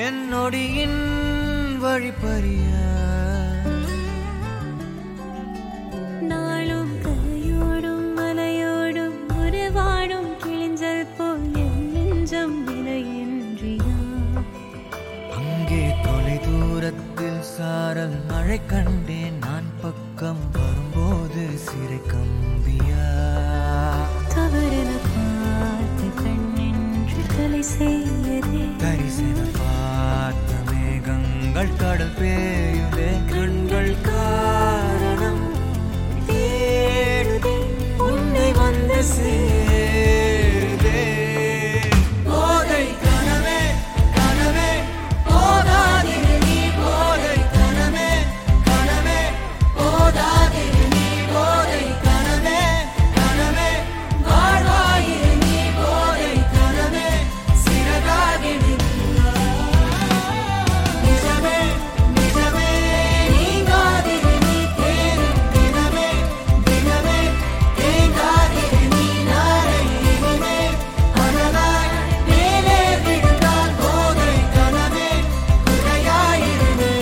என் நொடியின் வழிப்பறிய நாளும் கரையோடும் மலையோடும் உறவாடும் கிழிஞ்சல் போல் என் நெஞ்சம் விலையின்றியா அங்கே தொலை தூரத்தில் சாரல் மழை கண்டேன் நான் பக்கம் வரும்போது சிறை கம்பியா தவறென பார்த்து கண்ணென்று கொலை செய்யதே தரிசன பார்த்த மேகங்கள் கடல் பேயுதே கண்கள் காரணம் தேடுதே உன்னை வந்து சேருதே போதை கனவே கனவே போதாதிரு நீ போதை கனவே கனவே போதாதிரு நீ போதை கனவே கனவே வாழ்வாயிரு நீ போதை கனவே சிறகாகிடு நிஜமே நிஜமே நீங்காதிரு நீ தேடும் தினமே தினமே தேங்காதிரு நீ நாளை இனிமே அனலாய் மேலே விழுந்தால் போதை கனவே குறையாயிரு நீ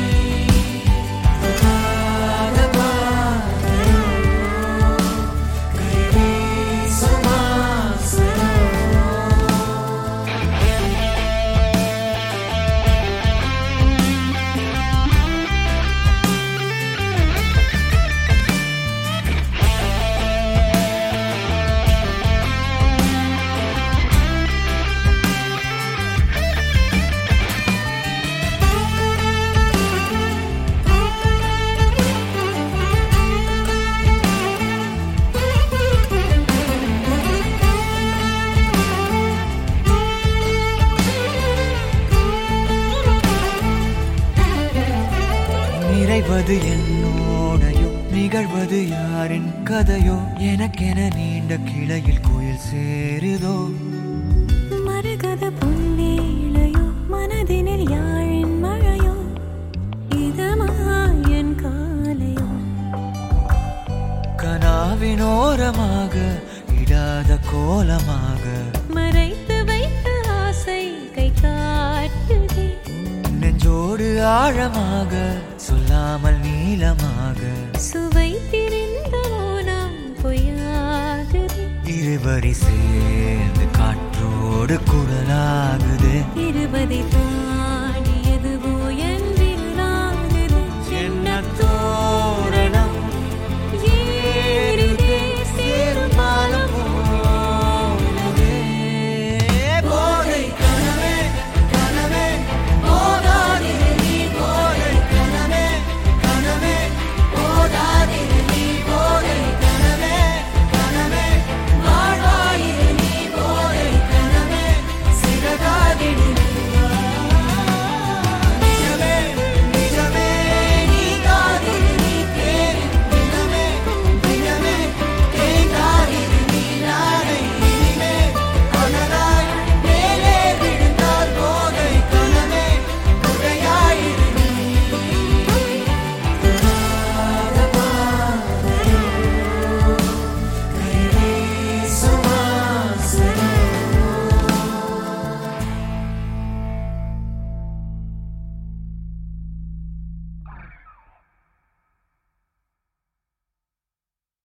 நிறைவது என்னோடையோ நிகழ்வது யாரின் கதையோ எனக்கென நீண்ட கிளையில் கோயில் சேருதோ மரகத பொன்வேளையோ மனதினில் யாழின் மழையோ இதமாயன் காலையோ கனாவினோரமாக இடாத கோலமாக மறைத்து வைத்த ஆசை கை காட்டுதே நெஞ்சோடு ஆழமாக சொல்லாமல் நீளமாக சுவை திரிந்த மோனம் பொய்யாகுதே இருவரி சேர்ந்து காற்றோடு குரலாகுது இருபதை